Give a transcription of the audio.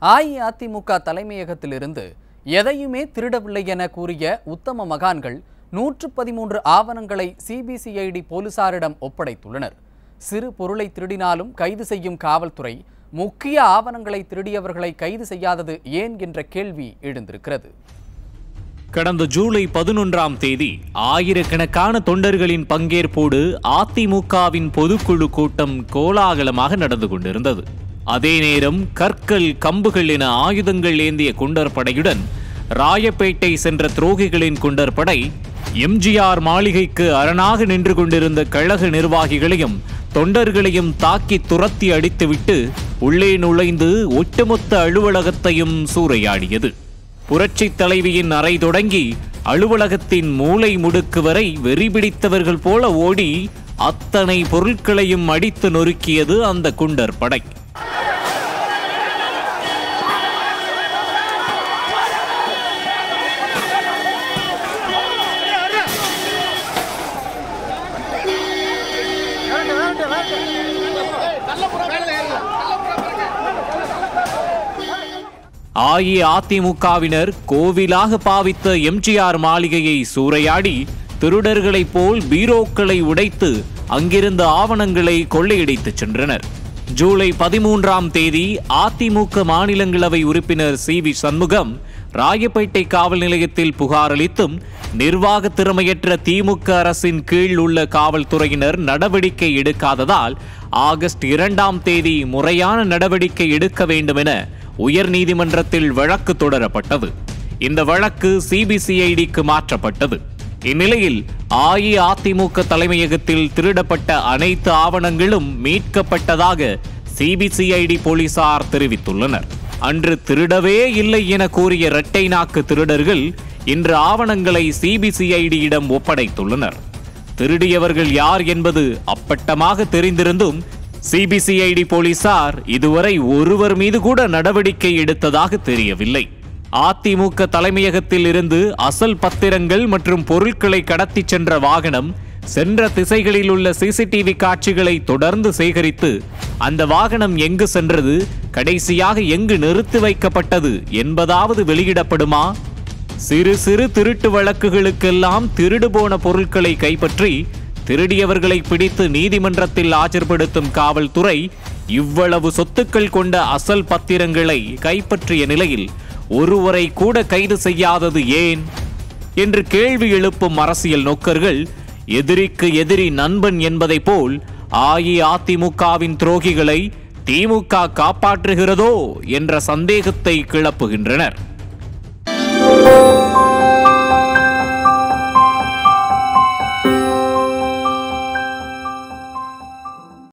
அஇஅதிமுக தலைமையகத்திலிருந்து எதையுமே திருடவில்லை என கூறிய உத்தம மகான்கள் நூற்று பதிமூன்று ஆவணங்களை சிபிசிஐடி போலீசாரிடம் ஒப்படைத்துள்ளனர் சிறு பொருளை திருடினாலும் கைது செய்யும் காவல்துறை முக்கிய ஆவணங்களை திருடியவர்களை கைது செய்யாதது ஏன் என்ற கேள்வி எழுந்திருக்கிறது கடந்த ஜூலை பதினொன்றாம் தேதி ஆயிரக்கணக்கான தொண்டர்களின் பங்கேற்போடு அதிமுகவின் பொதுக்குழு கூட்டம் கோலாகலமாக நடந்து கொண்டிருந்தது அதே நேரம் கற்கள் கம்புகள் என ஆயுதங்கள் ஏந்திய குண்டர் படையுடன் ராயப்பேட்டை சென்ற துரோகிகளின் குண்டர் படை எம்ஜிஆர் மாளிகைக்கு அரணாக நின்று கொண்டிருந்த கழக நிர்வாகிகளையும் தொண்டர்களையும் தாக்கி துரத்தி அடித்துவிட்டு உள்ளே நுழைந்து ஒட்டுமொத்த அலுவலகத்தையும் சூறையாடியது புரட்சித் தலைவியின் அறை தொடங்கி அலுவலகத்தின் மூலை முடுக்கு வரை வெறி பிடித்தவர்கள் போல ஓடி அத்தனை பொருட்களையும் அடித்து நொறுக்கியது அந்த குண்டர் படை அஇஅதிமுகவினர் கோவிலாக பாவித்த எம்ஜிஆர் மாளிகையை சூறையாடி திருடர்களைப் போல் பீரோக்களை உடைத்து அங்கிருந்த ஆவணங்களை கொள்ளையடித்துச் சென்றனர் ஜூலை பதிமூன்றாம் தேதி அதிமுக மாநிலங்களவை உறுப்பினர் சி வி சண்முகம் ராயப்பேட்டை காவல் நிலையத்தில் புகார் அளித்தும் நிர்வாக திறமையற்ற திமுக அரசின் கீழ் உள்ள காவல்துறையினர் நடவடிக்கை எடுக்காததால் ஆகஸ்ட் இரண்டாம் தேதி முறையான நடவடிக்கை எடுக்க வேண்டும் என உயர்நீதிமன்றத்தில் வழக்கு தொடரப்பட்டது இந்த வழக்கு சிபிசிஐடிக்கு மாற்றப்பட்டது இந்நிலையில் அஇஅதிமுக தலைமையகத்தில் திருடப்பட்ட அனைத்து ஆவணங்களும் மீட்கப்பட்டதாக சிபிசிஐடி போலீசார் தெரிவித்துள்ளனர் அன்று திருடவே இல்லை என கூறிய இரட்டை நாக்கு திருடர்கள் இன்று ஆவணங்களை சிபிசிஐடியிடம் ஒப்படைத்துள்ளனர் திருடியவர்கள் யார் என்பது அப்பட்டமாக தெரிந்திருந்தும் சிபிசிஐடி போலீசார் இதுவரை ஒருவர் மீது கூட நடவடிக்கை எடுத்ததாக தெரியவில்லை அதிமுக தலைமையகத்தில் இருந்து அசல் பத்திரங்கள் மற்றும் பொருட்களை கடத்திச் சென்ற வாகனம் சென்ற திசைகளில் உள்ள சிசிடிவி காட்சிகளை தொடர்ந்து சேகரித்து அந்த வாகனம் எங்கு சென்றது கடைசியாக எங்கு நிறுத்தி வைக்கப்பட்டது என்பதாவது வெளியிடப்படுமா சிறு சிறு திருட்டு வழக்குகளுக்கெல்லாம் திருடு போன பொருட்களை கைப்பற்றி திருடியவர்களை பிடித்து நீதிமன்றத்தில் ஆஜர்படுத்தும் காவல்துறை இவ்வளவு சொத்துக்கள் கொண்ட அசல் பத்திரங்களை கைப்பற்றிய நிலையில் ஒருவரை கூட கைது செய்யாதது ஏன் என்று கேள்வி எழுப்பும் அரசியல் நோக்கர்கள் எதிரிக்கு எதிரி நண்பன் என்பதைப் போல் அஇஅதிமுகவின் துரோகிகளை திமுக காப்பாற்றுகிறதோ என்ற சந்தேகத்தை கிளப்புகின்றனர்